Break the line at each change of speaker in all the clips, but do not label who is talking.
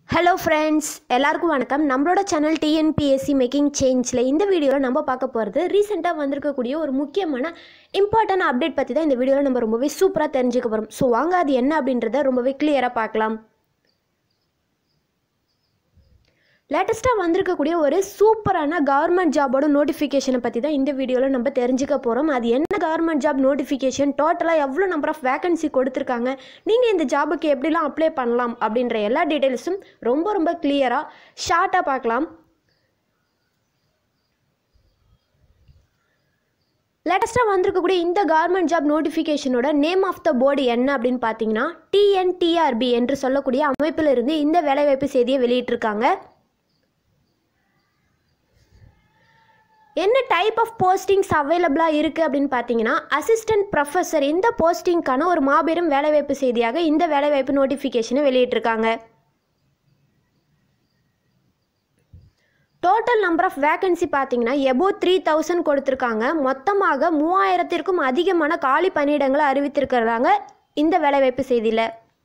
hello friends எல்லாருக்கும் வணக்கம் நம்மளோட சேனல் டிஎன்பிஎஸ்சி மேக்கிங் சேஞ்சில் இந்த வீடியோவில் நம்ம பார்க்க போகிறது ரீசெண்டாக வந்திருக்கக்கூடிய ஒரு முக்கியமான இம்பார்ட்டன்ட் அப்டேட் பற்றி தான் இந்த வீடியோவில் நம்ம ரொம்பவே சூப்பராக தெரிஞ்சுக்க போகிறோம் ஸோ வாங்க அது என்ன அப்படின்றத ரொம்பவே கிளியராக பார்க்கலாம் லேட்டஸ்ட்டாக வந்திருக்கக்கூடிய ஒரு சூப்பரான கவர்மெண்ட் ஜாபோட நோட்டிஃபிகேஷனை பற்றி தான் இந்த வீடியோவில் நம்ம தெரிஞ்சுக்க போகிறோம் அது என்ன கவர்மெண்ட் ஜாப் நோட்டிஃபிகேஷன் டோட்டலாக எவ்வளோ நம்பர் ஆஃப் வேகன்சி கொடுத்துருக்காங்க நீங்கள் இந்த ஜாபுக்கு எப்படிலாம் அப்ளை பண்ணலாம் அப்படின்ற எல்லா டீட்டெயில்ஸும் ரொம்ப ரொம்ப கிளியராக ஷார்ட்டாக பார்க்கலாம் லேட்டஸ்ட்டாக வந்திருக்கக்கூடிய இந்த கவர்மெண்ட் ஜாப் நோட்டிஃபிகேஷனோட நேம் ஆஃப் த போர்டு என்ன அப்படின்னு பார்த்தீங்கன்னா டிஎன்டிஆர்பி என்று சொல்லக்கூடிய அமைப்பிலிருந்து இந்த வேலைவாய்ப்பு செய்தியை வெளியிட்டிருக்காங்க என்ன டைப் ஆஃப் போஸ்டிங்ஸ் அவைலபிளாக இருக்குது அப்படின்னு பார்த்தீங்கன்னா அசிஸ்டன்ட் ப்ரொஃபஸர் இந்த போஸ்டிங்க்கான ஒரு மாபெரும் வேலைவாய்ப்பு செய்தியாக இந்த வேலைவாய்ப்பு நோட்டிஃபிகேஷனை வெளியிட்டிருக்காங்க டோட்டல் நம்பர் ஆஃப் வேகன்சி பார்த்தீங்கன்னா எபோ த்ரீ தௌசண்ட் கொடுத்துருக்காங்க மொத்தமாக மூவாயிரத்திற்கும் அதிகமான காலி பணியிடங்களை அறிவித்திருக்கிறாங்க இந்த வேலைவாய்ப்பு செய்தியில்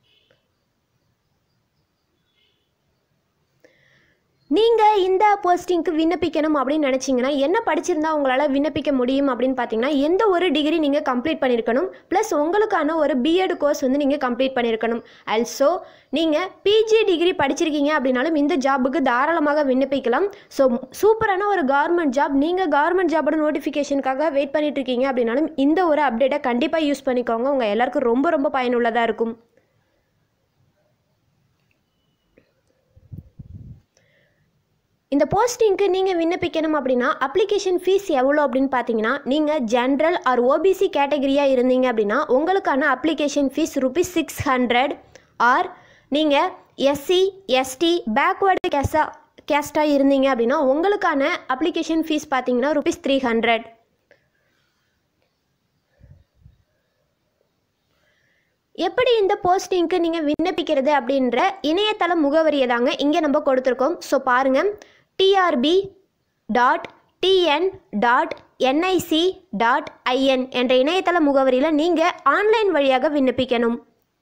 நீங்கள் இந்த போஸ்டிங்க்கு விண்ணப்பிக்கணும் அப்படின்னு நினச்சிங்கன்னா என்ன படிச்சிருந்தா உங்களால் விண்ணப்பிக்க முடியும் அப்படின்னு பார்த்தீங்கன்னா எந்த ஒரு டிகிரி நீங்கள் கம்ப்ளீட் பண்ணியிருக்கணும் ப்ளஸ் உங்களுக்கான ஒரு பிஎட் கோர்ஸ் வந்து நீங்கள் கம்ப்ளீட் பண்ணியிருக்கணும் ஆல்சோ நீங்கள் பிஜி டிகிரி படிச்சிருக்கீங்க அப்படின்னாலும் இந்த ஜாபுக்கு தாராளமாக விண்ணப்பிக்கலாம் ஸோ சூப்பரான ஒரு கவர்மெண்ட் ஜாப் நீங்கள் கவர்மெண்ட் ஜாபோட நோட்டிஃபிகேஷனுக்காக வெயிட் பண்ணிட்டு இருக்கீங்க அப்படின்னாலும் இந்த ஒரு அப்டேட்டை கண்டிப்பாக யூஸ் பண்ணிக்கோங்க உங்கள் எல்லாருக்கும் ரொம்ப ரொம்ப பயனுள்ளதாக இருக்கும் இந்த போஸ்டிங்க்கு நீங்கள் விண்ணப்பிக்கணும் அப்படின்னா அப்ளிகேஷன் ஃபீஸ் எவ்வளோ அப்படின்னு பார்த்தீங்கன்னா நீங்கள் ஜென்ரல் ஆர் ஓபிசி கேட்டகரியாக இருந்தீங்க அப்படின்னா உங்களுக்கான application fees rupees six hundred or நீங்கள் எஸ்சி எஸ்டி பேக்வேர்டு கேஸா கேஸ்டாக இருந்தீங்க அப்படின்னா உங்களுக்கான அப்ளிகேஷன் ஃபீஸ் பார்த்தீங்கன்னா ருபீஸ் த்ரீ ஹண்ட்ரட் எப்படி இந்த போஸ்டிங்க்கு நீங்கள் விண்ணப்பிக்கிறது அப்படின்ற இணையதள முகவரியை தாங்க இங்கே நம்ம கொடுத்துருக்கோம் ஸோ பாருங்கள் TRB dot TN dot NIC dot IN என்ற இணையதள முகவரியில் நீங்கள் ஆன்லைன் வழியாக விண்ணப்பிக்கணும்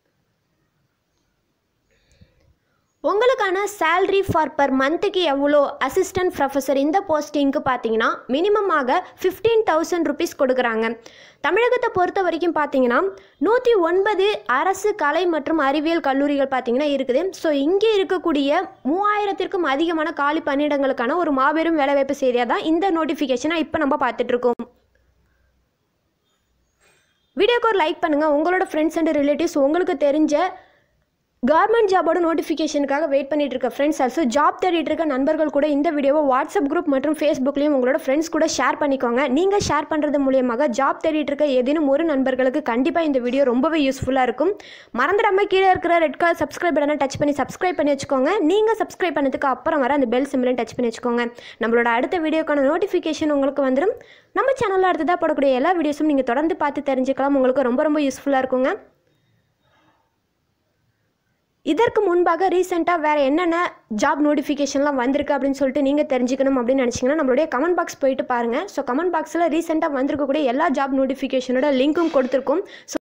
உங்களுக்கான சேல்ரி ஃபார் பர் மந்த்துக்கு எவ்வளோ அசிஸ்டன்ட் ப்ரொஃபஸர் இந்த போஸ்டிங்க்கு பார்த்தீங்கன்னா மினிமமாக ஃபிஃப்டீன் தௌசண்ட் ருபீஸ் கொடுக்குறாங்க தமிழகத்தை பொறுத்த வரைக்கும் பார்த்தீங்கன்னா நூற்றி ஒன்பது அரசு கலை மற்றும் அறிவியல் கல்லூரிகள் பார்த்தீங்கன்னா இருக்குது ஸோ இங்கே இருக்கக்கூடிய மூவாயிரத்திற்கும் அதிகமான காலி பணியிடங்களுக்கான ஒரு மாபெரும் வேலைவாய்ப்பு செய்தியாக தான் இந்த நோட்டிஃபிகேஷனை இப்போ நம்ம பார்த்துட்ருக்கோம் வீடியோக்கு ஒரு லைக் பண்ணுங்கள் உங்களோட ஃப்ரெண்ட்ஸ் அண்ட் ரிலேட்டிவ்ஸ் உங்களுக்கு தெரிஞ்ச கவர்மெண்ட் ஜாபோட நோட்டிஃபிகேஷனுக்காக வெயிட் பண்ணிட்டு இருக்க ஃப்ரெண்ட்ஸ் ஆல்சோ ஜாப் தேடிட்டு இருக்க நண்பர்கள் கூட இந்த வீடியோவை வாட்ஸ்அப் குரூப் மற்றும் ஃபேஸ்புக்லேயும் உங்களோட ஃப்ரெண்ட்ஸ் கூட ஷேர் பண்ணிக்கோங்க நீங்கள் ஷேர் பண்ணுறது மூலியமாக ஜாப் தேடிட்டு இருக்க ஏதேனும் ஒரு நண்பர்களுக்கு கண்டிப்பாக இந்த வீடியோ ரொம்பவே யூஸ்ஃபுல்லாக இருக்கும் மறந்துடாம கீழே இருக்கிற ரெட் கலர் சப்ஸ்கிரைப் பட்டனை டச் பண்ணி சப்ஸ்கிரைப் பண்ணி வச்சுக்கோங்க நீங்கள் சப்ஸ்கிரைப் பண்ணதுக்கு அப்புறம் வர அந்த பெல் சிம்பிளையும் டச் பண்ணி வச்சுக்கோங்க நம்மளோட அடுத்த வீடியோக்கான நோட்டிஃபிகேஷன் உங்களுக்கு வந்துடும் நம்ம சேனலில் அடுத்ததாக போடக்கூடிய எல்லா வீடியோஸும் நீங்கள் தொடர்ந்து பார்த்து தெரிஞ்சுக்கலாம் உங்களுக்கு ரொம்ப ரொம்ப யூஸ்ஃபுல்லாக இருக்குங்க இதற்கு முன்பாக ரீசெண்டாக வேறு என்னென்ன ஜாப் நோட்டிஃபிகேஷன்லாம் வந்திருக்கு அப்படின்னு சொல்லிட்டு நீங்கள் தெரிஞ்சுக்கணும் அப்படின்னு நினச்சிங்கன்னா நம்மளுடைய கமெண்ட் பாக்ஸ் போயிட்டு பாருங்கள் ஸோ கமெண்ட் பாக்ஸில் ரீசெண்டாக வந்திருக்கக்கூடிய எல்லா ஜாப் நோட்டிஃபிகேஷனோட லிங்க்கும் கொடுத்துருக்கோம் ஸோ